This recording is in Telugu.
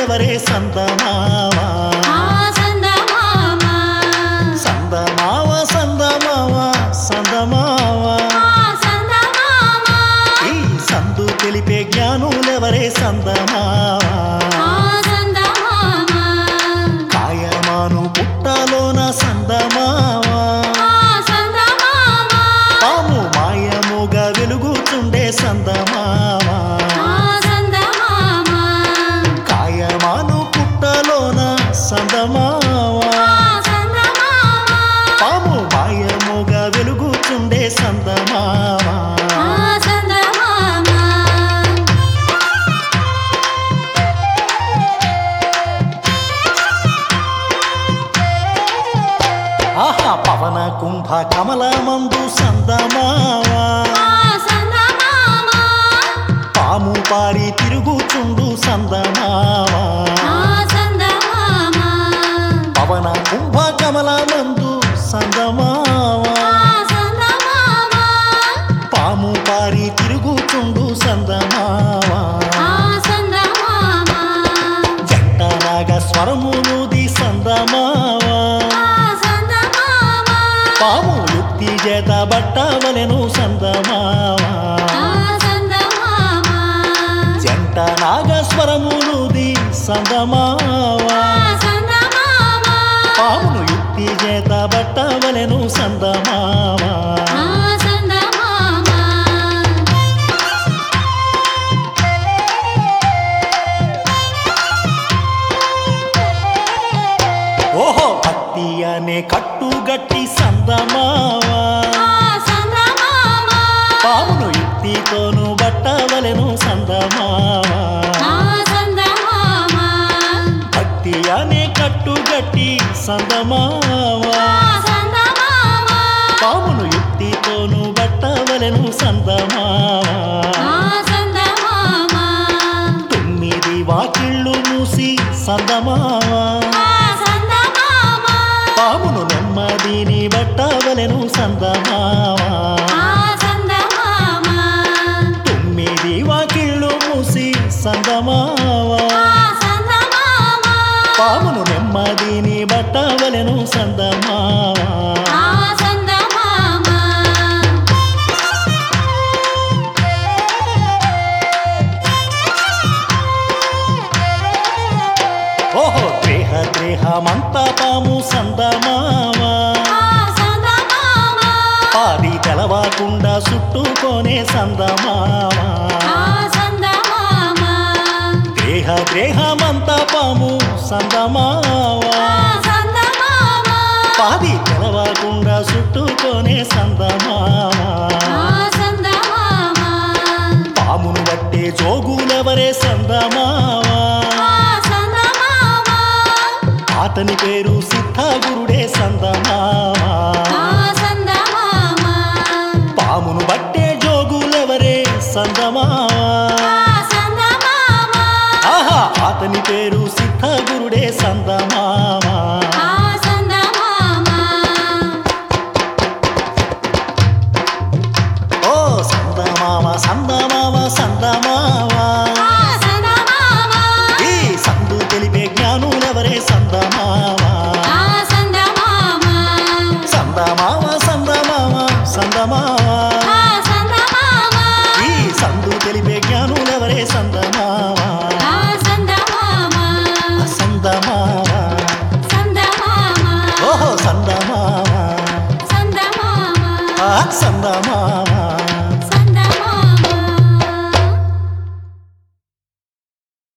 జాజులెవరే సందమావా ఆ సందమామ సందమావ సందమావ సందమావ ఆ సందమామ ఈ సందు తెలిపే జ్ఞానులెవరే సందమావ ఆ సందమామ కాయమాను పుట్టలోన సందమావ ఆ సందమామ పాము మాయముగా వెలుగుచుండే సందమావ ఆ సందమామ కాయమాను పుట్టలోన సందమావ ఆ సందమామ పాము మాయముగా వెలుగుచుండే సందమావ ఆ సందమామ ఆహా పవన కుంభ కమల మందు సందమావా ఆ సందమామ పాము పారి తిరుగుచుండు సందమావా ఆ సందమామ పవన కుంభ కమల మందు సందమావా ఆ సందమామ పాము పారి తిరుగుచుండు సందమావా ఆ సందమామ జంట నాగ స్వరములుది సందమావా ఆ సందమామ పాము యుక్తి చేత బట్టవలెను సందమావా ఆ సందమామ జంట నాగస్వరములుది సందమావా ఆ సందమామ పామును యుక్తి చేత బట్టవలెను సందమావా ఆ సందమామ ఓహో కత్తి అనే కట్టుగట్టి సందమావా ఆ సందమామ పామును యుక్తితోను బట్టవలెను సందమావా ఆ సందమామ భక్తి అనే కట్టుగట్టి సందమావా ఆ సందమామ పామును యుక్తితోను బట్టవలెను సందమావా ఆ సందమామ తొమ్మిది వాకిళ్ళు మూసి సందమావా ఆ సందమామ పామును నెమ్మదిని బట్టవలెను సందమావా ఆ సందమామ తొమ్మిది వాకిళ్ళు మూసి సందమావా ఆ సందమామ పామును నెమ్మదిని బట్టవలెను సందమావా ఆ సందమామ ఓహో ద్రేహ ద్రేహమంత పాము సందమావా ఆ సందమామ పాది తెలవకుండా చుట్టుకొనే సందమావా ఆ సందమామ దేహ దేహమంత పాము సందమావా ఆ సందమామ పాది తెలవకుండా చుట్టుకొనే సందమావా ఆ సందమామ పామును బట్టే జోగులెవరే సందమావా ఆ సందమామ అతని పేరు సిద్ధగురుడే సందమావా ఆ సందమామ పామును బట్టే జోగులెవరే సందమావా ఆ సందమామ ఆహా అతని పేరు సిద్ధగురుడే సందమావా ఆ సందమామ ఓ సందమావ సందమావ సందమావా ఆ సందమామ ఈ సందు తెలిపే జ్ఞానులెవరే సందమావా ఆ సందమామ సందమావ సందమావ సందమావా ఆ సందమామ ఈ సందు తెలిపే జ్ఞానులెవరే సందమావా ఆ సందమామ సందమావా సందమామ ఓహో సందమావా సందమామ ఆ సందమావా